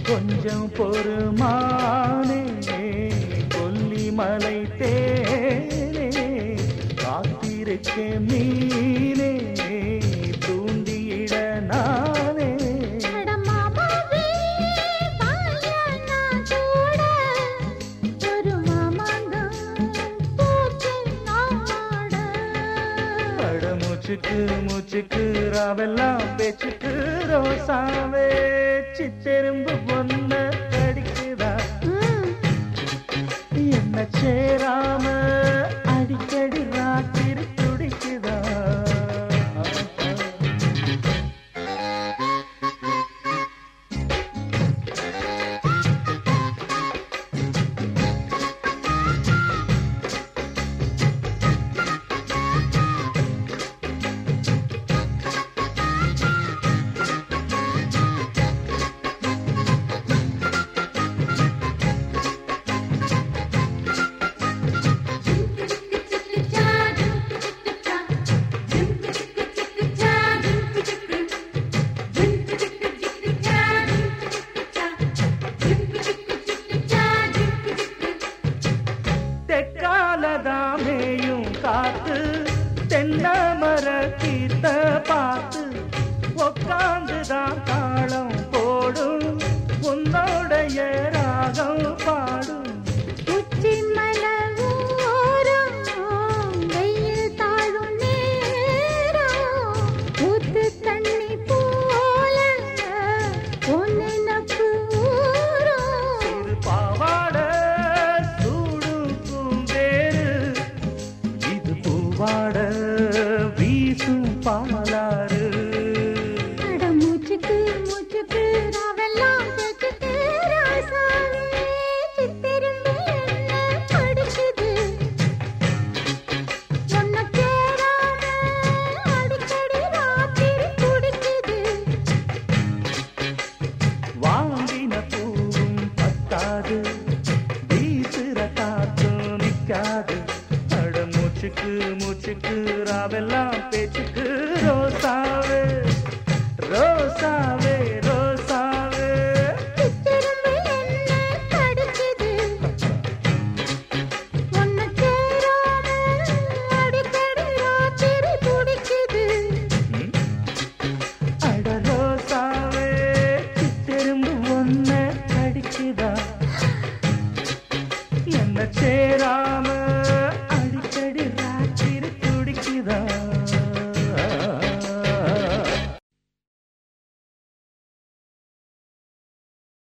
கொஞ்சம் பொறுமானே கொல்லிமலை தேனே காத்திருக்க மீனே தூண்டியிட நானே அடமாமாவே, வாயானா கூட, ஒரு மாமாங்கம் பூச்சி நாட. அட மூச்சுக்கு மூச்சுக்கு ராவெல்லாம் பேச்சுக்கு ரோசாவே சித்தெரும்பு பொண்ண கடிக்குதா ம், என்ன சேராம அடிக்கடி ராத்திரி துடிக்குதா தெக்காலதாமேயும் காத்து தென்னமர கீத்த பார்த்து உக்காந்துதான் தாளம் போடும் உன்னோடைய ராகம் பாடும் உச்சி மலர் ஓரம், வெயில் தாழும் நேரம், ஊத்து தண்ணி போல உன் நினப்பு ஊறும். இது பாவாட சூடும் பூந்தேரு இது பூவாட வீசும் பாலாறு அட மூச்சுக்கு மூச்சுக்கு ராவெல்லாம் கேட்டுட்டு ராசாவே சித்திருந்து என்ன படிக்குது உன்னை தேடாம அடிக்கடி ராத்திரி துடிக்குது வாங்கின பூவும் பத்தாது வீசுற காத்தும் நிக்காது அட மூச்சுக்கு மூச்சுக்கு ராவெல்லாம் பே